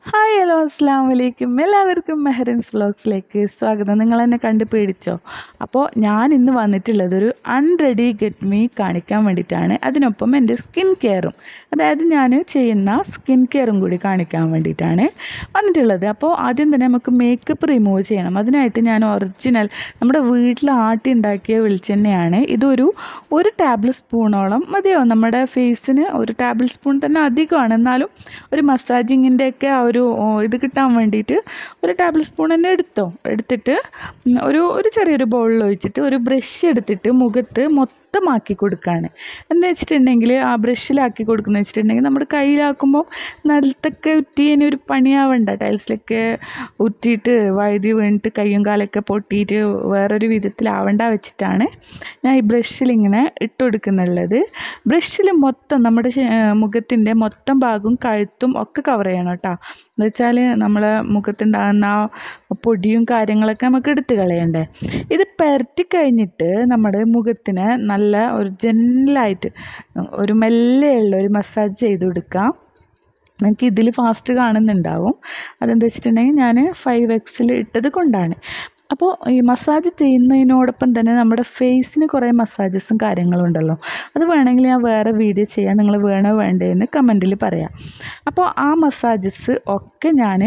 hi hello അസ്സാം വലൈക്കും എല്ലാവർക്കും മെഹറിൻസ് വ്ളോഗ്സിലേക്ക് സ്വാഗതം നിങ്ങൾ എന്നെ കണ്ട് പേടിച്ചോ അപ്പോൾ ഞാൻ ഇന്ന് വന്നിട്ടുള്ളത് ഒരു അൺറെഡി ഗെറ്റ് മീ കാണിക്കാൻ വേണ്ടിയിട്ടാണ് അതിനൊപ്പം എൻ്റെ സ്കിൻ കെയറും അതായത് ഞാൻ ചെയ്യുന്ന സ്കിൻ കെയറും കൂടി കാണിക്കാൻ വേണ്ടിയിട്ടാണ് വന്നിട്ടുള്ളത് അപ്പോൾ ആദ്യം തന്നെ നമുക്ക് മേക്കപ്പ് റിമൂവ് ചെയ്യണം അതിനായിട്ട് ഞാൻ ഒറിജിനൽ നമ്മുടെ വീട്ടിൽ ആട്ടി ഉണ്ടാക്കിയ വെളിച്ചെണ്ണയാണ് ഇതൊരു ഒരു ടേബിൾ സ്പൂണോളം മതിയാവും നമ്മുടെ ഫേസിന് ഒരു ടേബിൾ സ്പൂൺ തന്നെ അധികമാണ് എന്നാലും ഒരു മസാജിങ്ങിൻ്റെ ഒക്കെ ആ ഒരു ഓ, ഇത് കിട്ടാൻ വേണ്ടിയിട്ട് ഒരു ടേബിൾ സ്പൂൺ തന്നെ എടുത്തോ എടുത്തിട്ട് ഉം, ഒരു ഒരു ചെറിയൊരു ബൗളിൽ ഒഴിച്ചിട്ട് ഒരു ബ്രഷ് എടുത്തിട്ട് മുഖത്ത് മൊത്തമാക്കി കൊടുക്കുകയാണ് എന്ന് വെച്ചിട്ടുണ്ടെങ്കിൽ ആ ബ്രഷിലാക്കി കൊടുക്കുന്നത് വെച്ചിട്ടുണ്ടെങ്കിൽ നമ്മുടെ കയ്യിലാക്കുമ്പോൾ നിലത്തൊക്കെ ഉറ്റി ഇനി ഒരു പണിയാവണ്ട ടൈൽസിലൊക്കെ ഉറ്റിയിട്ട് വഴുതി വീണിട്ട് കയ്യും കാലൊക്കെ പൊട്ടിയിട്ട് വേറൊരു വിധത്തിലാവണ്ട വെച്ചിട്ടാണ് ഞാൻ ഈ ബ്രഷിൽ ഇങ്ങനെ ഇട്ട് കൊടുക്കുന്നുള്ളത് ബ്രഷിൽ മൊത്തം നമ്മുടെ മുഖത്തിൻ്റെ മൊത്തം ഭാഗവും കഴുത്തും ഒക്കെ കവർ ചെയ്യണം കേട്ടോ എന്ന് വെച്ചാൽ നമ്മളെ മുഖത്തുണ്ടാകുന്ന ആ പൊടിയും കാര്യങ്ങളൊക്കെ നമുക്ക് എടുത്ത് കളയണ്ടേ ഇത് പരട്ടി കഴിഞ്ഞിട്ട് നമ്മുടെ മുഖത്തിന് നല്ല ഒരു ജെല്ലായിട്ട് ഒരു മെല്ലെയുള്ള ഒരു മസാജ് ചെയ്ത് കൊടുക്കാം നിങ്ങൾക്ക് ഇതിൽ ഫാസ്റ്റ് കാണുന്നുണ്ടാവും അതെന്താ വെച്ചിട്ടുണ്ടെങ്കിൽ ഞാൻ ഫൈവ് എക്സിൽ ഇട്ടത് കൊണ്ടാണ് അപ്പോൾ ഈ മസാജ് ചെയ്യുന്നതിനോടൊപ്പം തന്നെ നമ്മുടെ ഫേസിന് കുറേ മസാജസും കാര്യങ്ങളും ഉണ്ടല്ലോ അത് വേണമെങ്കിൽ ഞാൻ വേറെ വീഡിയോ ചെയ്യാൻ നിങ്ങൾ വേണോ വേണ്ടേന്ന് കമൻറ്റിൽ പറയാം അപ്പോൾ ആ മസാജസ് ഒക്കെ ഞാൻ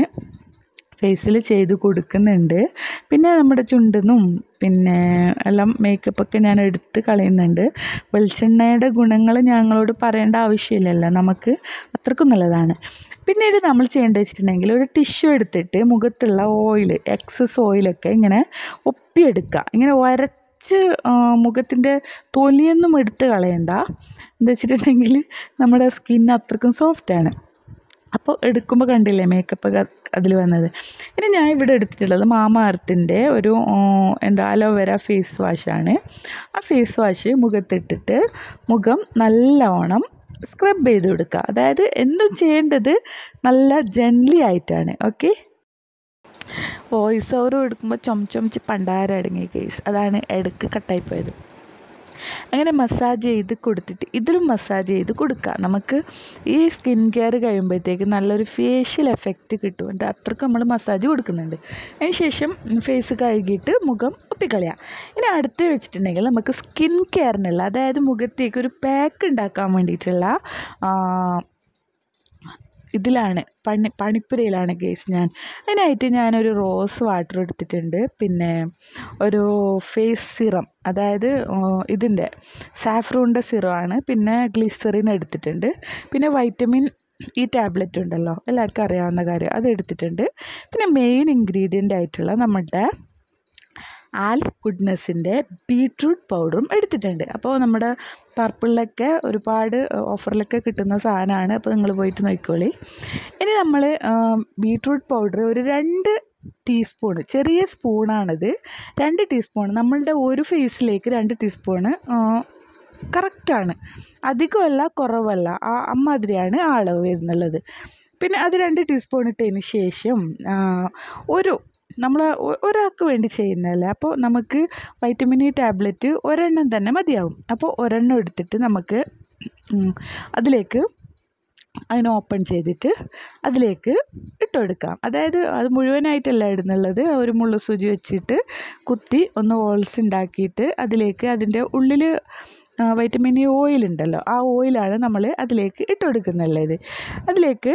ഫേസിൽ ചെയ്ത് കൊടുക്കുന്നുണ്ട് പിന്നെ നമ്മുടെ ചുണ്ടിന്നും പിന്നെ എല്ലാം മേക്കപ്പൊക്കെ ഞാൻ എടുത്ത് കളയുന്നുണ്ട് വെളിച്ചെണ്ണയുടെ ഗുണങ്ങൾ ഞങ്ങളോട് പറയേണ്ട ആവശ്യമില്ലല്ലോ നമുക്ക് അത്രക്കും നല്ലതാണ് പിന്നീട് നമ്മൾ ചെയ്യേണ്ടത് വെച്ചിട്ടുണ്ടെങ്കിൽ ഒരു ടിഷ്യൂ എടുത്തിട്ട് മുഖത്തുള്ള ഓയിൽ എക്സസ് ഓയിലൊക്കെ ഇങ്ങനെ ഒപ്പിയെടുക്കുക ഇങ്ങനെ വരച്ച് മുഖത്തിൻ്റെ തൊലിയൊന്നും എടുത്ത് കളയണ്ട എന്താ വെച്ചിട്ടുണ്ടെങ്കിൽ നമ്മുടെ സ്കിൻ അത്രക്കും സോഫ്റ്റാണ് അപ്പോൾ എടുക്കുമ്പോൾ കണ്ടില്ലേ മേക്കപ്പ് അതിൽ വന്നത് ഇനി ഞാൻ ഇവിടെ എടുത്തിട്ടുള്ളത് മാമ അർത്തിൻ്റെ ഒരു ആ, എന്താ അലോവേര ഫേസ് വാഷാണ് ആ ഫേസ് വാഷ് മുഖത്തിട്ടിട്ട് മുഖം നല്ലവണ്ണം സ്ക്രബ് ചെയ്ത് കൊടുക്കുക അതായത് എന്തും ചെയ്യേണ്ടത് നല്ല ജെൻലി ആയിട്ടാണ് ഓക്കെ വോയിസ് ഓവർ എടുക്കുമ്പോൾ ചൊം ചൊമിച്ച് പണ്ടാരടങ്ങി കേസ് അതാണ് ഇടയ്ക്ക് കട്ടായി പോയത് അങ്ങനെ മസാജ് ചെയ്ത് കൊടുത്തിട്ട് ഇതിലും മസാജ് ചെയ്ത് കൊടുക്കുക നമുക്ക് ഈ സ്കിൻ കെയർ കഴിയുമ്പോഴത്തേക്ക് നല്ലൊരു ഫേഷ്യൽ എഫക്റ്റ് കിട്ടും ഇത് അത്രയ്ക്ക് നമ്മൾ മസാജ് കൊടുക്കുന്നുണ്ട് അതിന് ശേഷം ഫേസ് കഴുകിയിട്ട് മുഖം ഒപ്പിക്കളയാം ഇനി അടുത്ത് വെച്ചിട്ടുണ്ടെങ്കിൽ നമുക്ക് സ്കിൻ കെയറിനുള്ള അതായത് മുഖത്തേക്ക് ഒരു പാക്ക് ഉണ്ടാക്കാൻ വേണ്ടിയിട്ടുള്ള ആ, ഇതിലാണ് പണി പണിപ്പുരയിലാണ് കേസ് ഞാൻ അതിനായിട്ട് ഞാനൊരു റോസ് വാട്ടർ എടുത്തിട്ടുണ്ട് പിന്നെ ഒരു ഫേസ് സിറം അതായത് ഇതിൻ്റെ സാഫ്രൂണിൻ്റെ സിറമാണ് പിന്നെ ഗ്ലിസറിൻ എടുത്തിട്ടുണ്ട് പിന്നെ വൈറ്റമിൻ ഈ ടാബ്ലറ്റ് ഉണ്ടല്ലോ എല്ലാവർക്കും അറിയാവുന്ന കാര്യം അത് എടുത്തിട്ടുണ്ട് പിന്നെ മെയിൻ ഇൻഗ്രീഡിയൻ്റ് ആയിട്ടുള്ള നമ്മുടെ ആൽഫ് ഗുഡ്നെസ്സിൻ്റെ ബീട്രൂട്ട് പൗഡറും എടുത്തിട്ടുണ്ട് അപ്പോൾ നമ്മുടെ പർപ്പിളിലൊക്കെ ഒരുപാട് ഓഫറിലൊക്കെ കിട്ടുന്ന സാധനമാണ് അപ്പോൾ നിങ്ങൾ പോയിട്ട് നോക്കിക്കോളി ഇനി നമ്മൾ ബീട്രൂട്ട് പൗഡർ ഒരു രണ്ട് ടീസ്പൂൺ ചെറിയ സ്പൂണാണിത് രണ്ട് ടീസ്പൂൺ നമ്മളുടെ ഒരു ഫേസിലേക്ക് രണ്ട് ടീസ്പൂണ് കറക്റ്റാണ് അധികമല്ല കുറവല്ല ആ അമ്മാതിരിയാണ് ആ അളവ് വരുന്നുള്ളത് പിന്നെ അത് രണ്ട് ടീസ്പൂൺ ഇട്ടതിന് ശേഷം ആ, ഒരു നമ്മൾ ഒരാൾക്ക് വേണ്ടി ചെയ്യുന്നതല്ല അപ്പോൾ നമുക്ക് വൈറ്റമിൻ ഇ ടാബ്ലറ്റ് ഒരെണ്ണം തന്നെ മതിയാവും അപ്പോൾ ഒരെണ്ണം എടുത്തിട്ട് നമുക്ക് ഉം, അതിലേക്ക് അതിനെ ഓപ്പൺ ചെയ്തിട്ട് അതിലേക്ക് ഇട്ട് കൊടുക്കാം അതായത് അത് മുഴുവനായിട്ടല്ല ഇടുന്നുള്ളത് ഒരു മുള്ളു സൂചി വെച്ചിട്ട് കുത്തി ഒന്ന് ഹോൾസ് ഉണ്ടാക്കിയിട്ട് അതിലേക്ക് അതിൻ്റെ ഉള്ളിൽ വൈറ്റമിൻ ഇ ഓയിൽ ഉണ്ടല്ലോ ആ ഓയിലാണ് നമ്മൾ അതിലേക്ക് ഇട്ട് കൊടുക്കുന്നുള്ളത് അതിലേക്ക്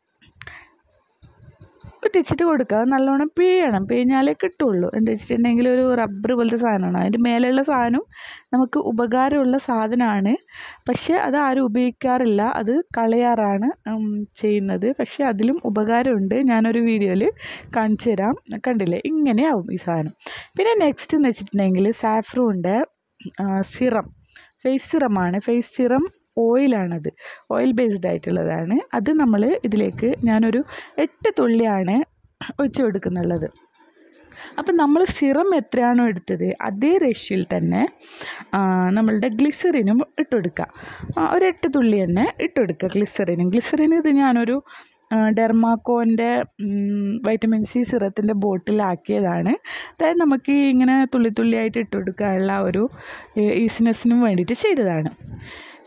ഒറ്റിച്ചിട്ട് കൊടുക്കുക നല്ലോണം പിഴിയണം പിഴിഞ്ഞാലേ കിട്ടുള്ളൂ എന്താ വെച്ചിട്ടുണ്ടെങ്കിൽ ഒരു റബ്ബർ പോലത്തെ സാധനമാണ് അതിൻ്റെ മേലെയുള്ള സാധനം നമുക്ക് ഉപകാരമുള്ള സാധനമാണ് പക്ഷേ അത് ആരും ഉപയോഗിക്കാറില്ല അത് കളയാറാണ് ഉം, ചെയ്യുന്നത് പക്ഷേ അതിലും ഉപകാരമുണ്ട് ഞാനൊരു വീഡിയോയിൽ കാണിച്ചു തരാം കണ്ടില്ലേ ഇങ്ങനെയാവും ഈ സാധനം പിന്നെ നെക്സ്റ്റ് എന്ന് വെച്ചിട്ടുണ്ടെങ്കിൽ സാഫ്രൂണിൻ്റെ സിറം ഫേസ് സിറമാണ് ഫേസ് സിറം ഓയിലാണത് ഓയിൽ ബേസ്ഡ് ആയിട്ടുള്ളതാണ് അത് നമ്മൾ ഇതിലേക്ക് ഞാനൊരു എട്ട് തുള്ളിയാണ് ഒഴിച്ച് കൊടുക്കുന്നുള്ളത് അപ്പം നമ്മൾ സിറം എത്രയാണോ എടുത്തത് അതേ റേഷ്യോയിൽ തന്നെ ആ, നമ്മളുടെ ഗ്ലിസറിനും ഇട്ട് കൊടുക്കുക ആ, ഒരു എട്ട് തുള്ളി തന്നെ ഇട്ട് കൊടുക്കുക ഗ്ലിസറിനും ഗ്ലിസറിന് ഇത് ഞാനൊരു ഡെർമാക്കോൻ്റെ വൈറ്റമിൻ സി സിറത്തിൻ്റെ ബോട്ടിലാക്കിയതാണ് അതായത് നമുക്ക് ഈ ഇങ്ങനെ തുള്ളി തുള്ളിയായിട്ട് ഇട്ട് കൊടുക്കാനുള്ള ആ ഒരു ഈസിനെസ്സിനും വേണ്ടിയിട്ട് ചെയ്തതാണ്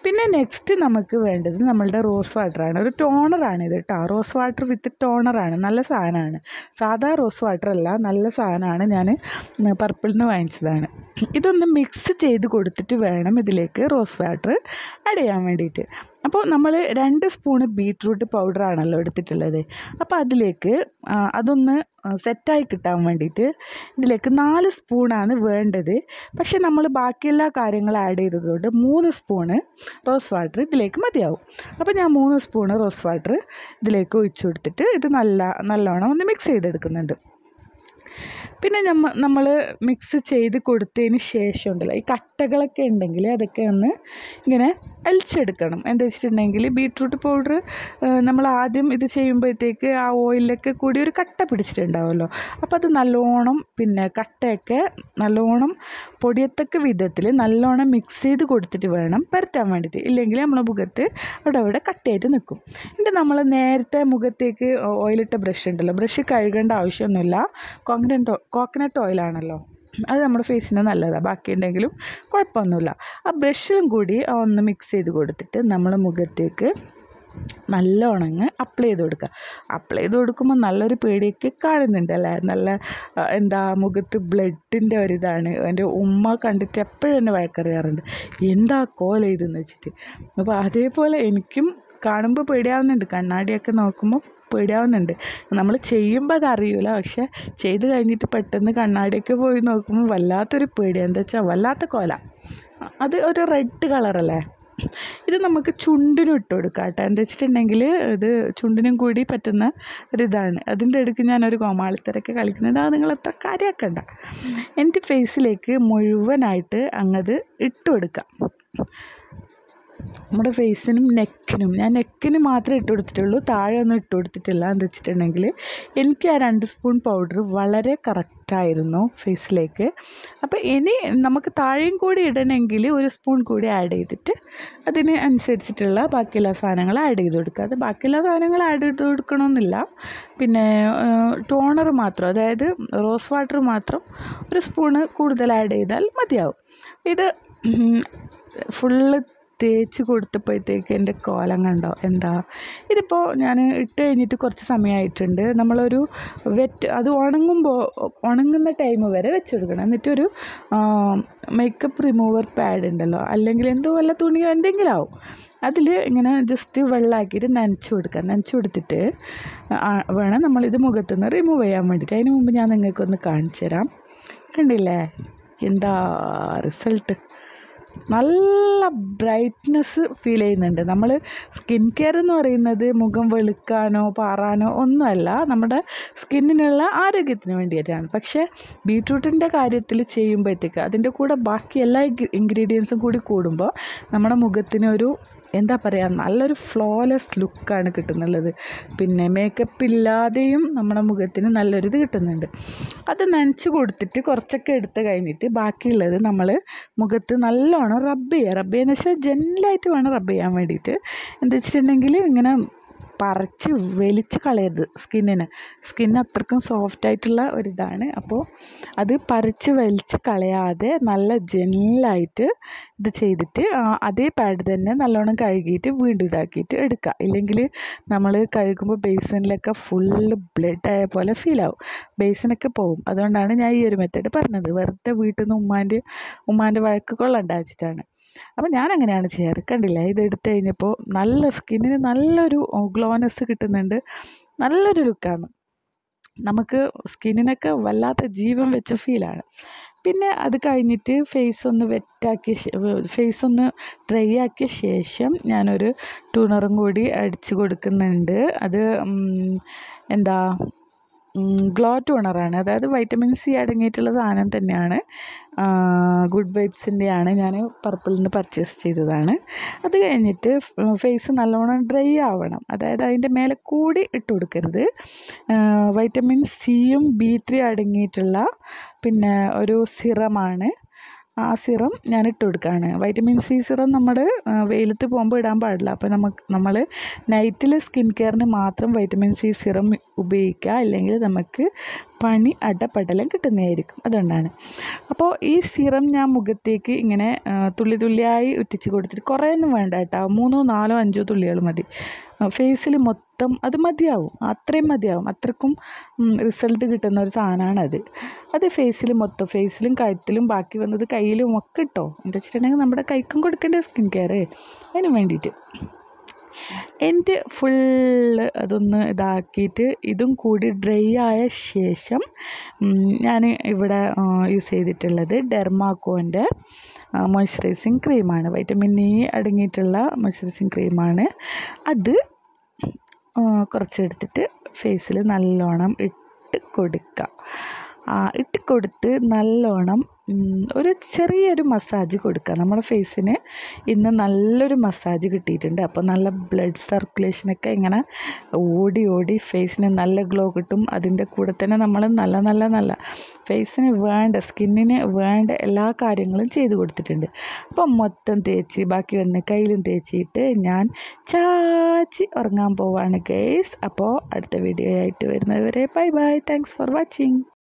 പിന്നെ നെക്സ്റ്റ് നമുക്ക് വേണ്ടത് നമ്മളുടെ റോസ് വാട്ടറാണ് ഒരു ടോണറാണ് ഇത് കേട്ടോ റോസ് വാട്ടർ വിത്ത് ടോണറാണ് നല്ല സാധനമാണ് സാധാ റോസ് വാട്ടർ അല്ല നല്ല സാധനമാണ് ഞാൻ പർപ്പിളിൽ നിന്ന് വാങ്ങിച്ചതാണ് ഇതൊന്ന് മിക്സ് ചെയ്ത് കൊടുത്തിട്ട് വേണം ഇതിലേക്ക് റോസ് വാട്ടർ ആഡ് ചെയ്യാൻ വേണ്ടിയിട്ട് അപ്പോൾ നമ്മൾ രണ്ട് സ്പൂണ് ബീട്രൂട്ട് പൗഡറാണല്ലോ എടുത്തിട്ടുള്ളത് അപ്പോൾ അതിലേക്ക് ആ, അതൊന്ന് സെറ്റായി കിട്ടാൻ വേണ്ടിയിട്ട് ഇതിലേക്ക് നാല് സ്പൂണാണ് വേണ്ടത് പക്ഷേ നമ്മൾ ബാക്കിയെല്ലാ കാര്യങ്ങളും ആഡ് ചെയ്തതുകൊണ്ട് മൂന്ന് സ്പൂണ് റോസ് വാട്ടർ ഇതിലേക്ക് മതിയാവും അപ്പോൾ ഞാൻ മൂന്ന് സ്പൂണ് റോസ് വാട്ടർ ഇതിലേക്ക് ഒഴിച്ചു കൊടുത്തിട്ട് ഇത് നല്ല നല്ലോണം ഒന്ന് മിക്സ് ചെയ്തെടുക്കുന്നുണ്ട് പിന്നെ നമ്മ നമ്മൾ മിക്സ് ചെയ്ത് കൊടുത്തതിന് ശേഷം ഉണ്ടല്ലോ ഈ കട്ടകളൊക്കെ ഉണ്ടെങ്കിൽ അതൊക്കെ ഒന്ന് ഇങ്ങനെ അലിച്ചെടുക്കണം എന്താ വെച്ചിട്ടുണ്ടെങ്കിൽ ബീട്രൂട്ട് പൗഡർ നമ്മൾ ആദ്യം ഇത് ചെയ്യുമ്പോഴത്തേക്ക് ആ ഓയിലൊക്കെ കൂടി ഒരു കട്ട പിടിച്ചിട്ടുണ്ടാവുമല്ലോ അപ്പോൾ അത് നല്ലോണം പിന്നെ കട്ടയൊക്കെ നല്ലോണം പൊടിയത്തക്ക വിധത്തിൽ നല്ലോണം മിക്സ് ചെയ്ത് കൊടുത്തിട്ട് വേണം പരത്താൻ വേണ്ടിയിട്ട് ഇല്ലെങ്കിൽ നമ്മളെ മുഖത്ത് അവിടെ അവിടെ കട്ടയായിട്ട് നിൽക്കും എന്നിട്ട് നമ്മൾ നേരത്തെ മുഖത്തേക്ക് ഓയിലിട്ട ബ്രഷ് ഉണ്ടല്ലോ ബ്രഷ് കഴുകേണ്ട ആവശ്യമൊന്നുമില്ല കോക്കനട്ട് കോക്കനട്ട് ഓയിലാണല്ലോ അത് നമ്മുടെ ഫേസിന് നല്ലതാണ് ബാക്കിയുണ്ടെങ്കിലും കുഴപ്പമൊന്നുമില്ല ആ ബ്രഷിലും കൂടി ഒന്ന് മിക്സ് ചെയ്ത് കൊടുത്തിട്ട് നമ്മൾ മുഖത്തേക്ക് നല്ലോണം അങ്ങ് അപ്ലൈ ചെയ്ത് കൊടുക്കുക അപ്ലൈ ചെയ്ത് കൊടുക്കുമ്പോൾ നല്ലൊരു പേടിയൊക്കെ കാണുന്നുണ്ട് അല്ലേ നല്ല ആ, എന്താ മുഖത്ത് ബ്ലഡിൻ്റെ ഒരിതാണ് എൻ്റെ ഉമ്മ കണ്ടിട്ട് എപ്പോഴും എന്നെ വഴക്കറിയാറുണ്ട് എന്താ കോല ഇതെന്ന് വെച്ചിട്ട് അപ്പോൾ അതേപോലെ എനിക്കും കാണുമ്പോൾ പേടിയാവുന്നുണ്ട് കണ്ണാടിയൊക്കെ നോക്കുമ്പോൾ പേടിയാവുന്നുണ്ട് നമ്മൾ ചെയ്യുമ്പോൾ അതറിയില്ല പക്ഷെ ചെയ്ത് കഴിഞ്ഞിട്ട് പെട്ടെന്ന് കണ്ണാടിയൊക്കെ പോയി നോക്കുമ്പോൾ വല്ലാത്തൊരു പേടിയാണ് എന്താ വെച്ചാൽ വല്ലാത്ത കോല അത് ഒരു റെഡ് കളറല്ലേ ഇത് നമുക്ക് ചുണ്ടിനും ഇട്ട് കൊടുക്കാം കേട്ടോ എന്താ വെച്ചിട്ടുണ്ടെങ്കിൽ ഇത് ചുണ്ടിനും കൂടി പറ്റുന്ന ഒരിതാണ് അതിൻ്റെ ഇടയ്ക്ക് ഞാനൊരു കോമാളിത്തരൊക്കെ കളിക്കുന്നുണ്ട് അത് നിങ്ങൾ എത്ര കാര്യമാക്കണ്ട എൻ്റെ ഫേസിലേക്ക് മുഴുവനായിട്ട് അങ്ങത് ഇട്ട് കൊടുക്കാം നമ്മുടെ ഫേസിനും നെക്കിനും ഞാൻ നെക്കിന് മാത്രമേ ഇട്ട് കൊടുത്തിട്ടുള്ളൂ താഴെ ഒന്നും ഇട്ട് കൊടുത്തിട്ടില്ല എന്ന് വെച്ചിട്ടുണ്ടെങ്കിൽ എനിക്ക് ആ രണ്ട് സ്പൂൺ പൗഡർ വളരെ കറക്റ്റായിരുന്നു ഫേസിലേക്ക് അപ്പോൾ ഇനി നമുക്ക് താഴെയും കൂടി ഇടണമെങ്കിൽ ഒരു സ്പൂൺ കൂടി ആഡ് ചെയ്തിട്ട് അതിന് അനുസരിച്ചിട്ടുള്ള ബാക്കിയുള്ള സാധനങ്ങൾ ആഡ് ചെയ്ത് കൊടുക്കുക അത് ബാക്കിയുള്ള സാധനങ്ങൾ ആഡ് ചെയ്ത് കൊടുക്കണമെന്നില്ല പിന്നെ ടോണർ മാത്രം അതായത് റോസ് വാട്ടർ മാത്രം ഒരു സ്പൂണ് കൂടുതൽ ആഡ് ചെയ്താൽ മതിയാവും ഇത് ഫുള്ള് തേച്ച് കൊടുത്തപ്പോഴത്തേക്ക് എൻ്റെ കോലം കണ്ടോ എന്താ ഇതിപ്പോൾ ഞാൻ ഇട്ട് കഴിഞ്ഞിട്ട് കുറച്ച് സമയമായിട്ടുണ്ട് നമ്മളൊരു വെറ്റ് അത് ഉണങ്ങുമ്പോൾ ഉണങ്ങുന്ന ടൈം വരെ വെച്ച് കൊടുക്കണം എന്നിട്ടൊരു മേക്കപ്പ് റിമൂവർ പാഡ് ഉണ്ടല്ലോ അല്ലെങ്കിൽ എന്തോ വല്ല തുണിയോ എന്തെങ്കിലും ആവും അതിൽ ഇങ്ങനെ ജസ്റ്റ് വെള്ളമാക്കിയിട്ട് നനച്ച് കൊടുക്കുക നനച്ച് കൊടുത്തിട്ട് ആ, വേണം നമ്മളിത് മുഖത്തുനിന്ന് റിമൂവ് ചെയ്യാൻ വേണ്ടിയിട്ട് അതിന് മുമ്പ് ഞാൻ നിങ്ങൾക്കൊന്ന് കാണിച്ചു തരാം കണ്ടില്ലേ എന്താ റിസൾട്ട് നല്ല ബ്രൈറ്റ്നെസ് ഫീൽ ചെയ്യുന്നുണ്ട് നമ്മൾ സ്കിൻ കെയർ എന്ന് പറയുന്നത് മുഖം വെളുക്കാനോ പാറാനോ ഒന്നുമല്ല നമ്മുടെ സ്കിന്നിനുള്ള ആരോഗ്യത്തിന് വേണ്ടിയിട്ടാണ് പക്ഷേ ബീട്രൂട്ടിൻ്റെ കാര്യത്തിൽ ചെയ്യുമ്പോഴത്തേക്ക് അതിൻ്റെ കൂടെ ബാക്കി എല്ലാ ഇൻഗ്രീഡിയൻസും കൂടി കൂടുമ്പോൾ നമ്മുടെ മുഖത്തിന് ഒരു എന്താ പറയുക നല്ലൊരു ഫ്ലോലെസ് ലുക്കാണ് കിട്ടുന്നുള്ളത് പിന്നെ മേക്കപ്പ് ഇല്ലാതെയും നമ്മുടെ മുഖത്തിന് നല്ലൊരു ഇത് കിട്ടുന്നുണ്ട് അത് നനച്ച് കൊടുത്തിട്ട് കുറച്ചൊക്കെ എടുത്ത് കഴിഞ്ഞിട്ട് ബാക്കിയുള്ളത് നമ്മൾ മുഖത്ത് നല്ലോണം റബ്ബ് ചെയ്യുക റബ്ബ് ചെയ്യുക വെച്ചാൽ ജെല്ലായിട്ട് വേണം റബ്ബ് ചെയ്യാൻ വേണ്ടിയിട്ട് എന്താ വെച്ചിട്ടുണ്ടെങ്കിൽ ഇങ്ങനെ പറിച്ച് വലിച്ച് കളയരുത് സ്കിന്നിന് സ്കിൻ അത്രക്കും സോഫ്റ്റ് ആയിട്ടുള്ള ഒരിതാണ് അപ്പോൾ അത് പറിച്ച് വലിച്ച് കളയാതെ നല്ല ജെല്ലായിട്ട് ഇത് ചെയ്തിട്ട് ആ അതേ പാഡ് തന്നെ നല്ലോണം കഴുകിയിട്ട് വീണ്ടും ഇതാക്കിയിട്ട് എടുക്കുക ഇല്ലെങ്കിൽ നമ്മൾ കഴുകുമ്പോൾ ബേസിനിലൊക്കെ ഫുള്ള് ബ്ലഡ് ആയ പോലെ ഫീൽ ആവും ബേസിനൊക്കെ പോവും അതുകൊണ്ടാണ് ഞാൻ ഈ ഒരു മെത്തേഡ് പറഞ്ഞത് വെറുതെ വീട്ടിൽ നിന്ന് ഉമ്മാൻ്റെ ഉമ്മാൻ്റെ വഴക്ക് കൊള്ളണ്ട വെച്ചിട്ടാണ് അപ്പോൾ ഞാൻ അങ്ങനെയാണ് ചെയ്യാറ് കണ്ടില്ലേ ഇത് എടുത്തു കഴിഞ്ഞപ്പോൾ നല്ല സ്കിന്നിന് നല്ലൊരു ഗ്ലോനെസ് കിട്ടുന്നുണ്ട് നല്ലൊരു ലുക്കാണ് നമുക്ക് സ്കിന്നിനൊക്കെ വല്ലാത്ത ജീവൻ വെച്ച ഫീലാണ് പിന്നെ അത് കഴിഞ്ഞിട്ട് ഫേസ് ഒന്ന് വെറ്റാക്കിയ ഫേസ് ഒന്ന് ഡ്രൈ ആക്കിയ ശേഷം ഞാനൊരു ടൂണറും കൂടി അടിച്ച് കൊടുക്കുന്നുണ്ട് അത് ഉം, എന്താ ഗ്ലോ ടൂണറാണ് അതായത് വൈറ്റമിൻ സി അടങ്ങിയിട്ടുള്ള സാധനം തന്നെയാണ് ഗുഡ് വൈബ്സിൻ്റെയാണ് ഞാൻ പർപ്പിളിൽ നിന്ന് പർച്ചേസ് ചെയ്തതാണ് അത് കഴിഞ്ഞിട്ട് ഫേസ് നല്ലോണം ഡ്രൈ ആവണം അതായത് അതിൻ്റെ മേലെ കൂടി ഇട്ട് കൊടുക്കരുത് വൈറ്റമിൻ സിയും ബി ത്രീ അടങ്ങിയിട്ടുള്ള പിന്നെ ഒരു സിറമാണ് ആ സിറം ഞാൻ ഇട്ട് കൊടുക്കുകയാണ് വൈറ്റമിൻ സി സിറം നമ്മൾ വെയിലത്ത് പോകുമ്പോൾ ഇടാൻ പാടില്ല അപ്പോൾ നമുക്ക് നമ്മൾ നൈറ്റിൽ സ്കിൻ കെയറിന് മാത്രം വൈറ്റമിൻ സി സിറം ഉപയോഗിക്കുക അല്ലെങ്കിൽ നമുക്ക് പണി അടപടലം കിട്ടുന്നതായിരിക്കും അതുകൊണ്ടാണ് അപ്പോൾ ഈ സിറം ഞാൻ മുഖത്തേക്ക് ഇങ്ങനെ ആ, തുള്ളി തുള്ളിയായി ഉറ്റിച്ച് കൊടുത്തിട്ട് കുറേ ഒന്നും വേണ്ട കേട്ടോ മൂന്നോ നാലോ അഞ്ചോ തുള്ളികൾ മതി ഫേസിൽ മൊത്തം അത് മതിയാവും അത്രയും മതിയാവും അത്രക്കും റിസൾട്ട് കിട്ടുന്ന ഒരു സാധനമാണത് അത് ഫേസിൽ മൊത്തം ഫേസിലും കഴുത്തിലും ബാക്കി വന്നത് കയ്യിലും ഒക്കെ ഇട്ടോ എന്താ വെച്ചിട്ടുണ്ടെങ്കിൽ നമ്മുടെ കൈക്കും കൊടുക്കേണ്ട സ്കിൻ കെയർ അതിന് വേണ്ടിയിട്ട് എന്നിട്ട് ഫുള്ള് അതൊന്ന് ഇതാക്കിയിട്ട് ഇതും കൂടി ഡ്രൈ ആയ ശേഷം ഞാൻ ഇവിടെ യൂസ് ചെയ്തിട്ടുള്ളത് ഡെർമാക്കോൻ്റെ മോയ്സ്ചറൈസിങ് ക്രീമാണ് വൈറ്റമിൻ ഇ അടങ്ങിയിട്ടുള്ള മോയ്സ്ചറൈസിങ് ക്രീമാണ് അത് ആ, കുറച്ചെടുത്തിട്ട് ഫേസിൽ നല്ലോണം ഇട്ട് കൊടുക്കുക ആ, ഇട്ട് കൊടുത്ത് നല്ലോണം ഉം, ഒരു ചെറിയൊരു മസാജ് കൊടുക്കുക നമ്മുടെ ഫേസിന് ഇന്ന് നല്ലൊരു മസാജ് കിട്ടിയിട്ടുണ്ട് അപ്പോൾ നല്ല ബ്ലഡ് സർക്കുലേഷനൊക്കെ ഇങ്ങനെ ഓടി ഓടി ഫേസിന് നല്ല ഗ്ലോ കിട്ടും അതിൻ്റെ കൂടെ തന്നെ നമ്മൾ നല്ല നല്ല നല്ല ഫേസിന് വേണ്ട സ്കിന്നിന് വേണ്ട എല്ലാ കാര്യങ്ങളും ചെയ്ത് കൊടുത്തിട്ടുണ്ട് അപ്പം മൊത്തം തേച്ച് ബാക്കി വന്ന് കയ്യിലും തേച്ചിട്ട് ഞാൻ ചാച്ചി ഉറങ്ങാൻ പോവാണ് ഗേസ് അപ്പോൾ അടുത്ത വീഡിയോ ആയിട്ട് വരുന്നത് വരെ bye bye thanks for watching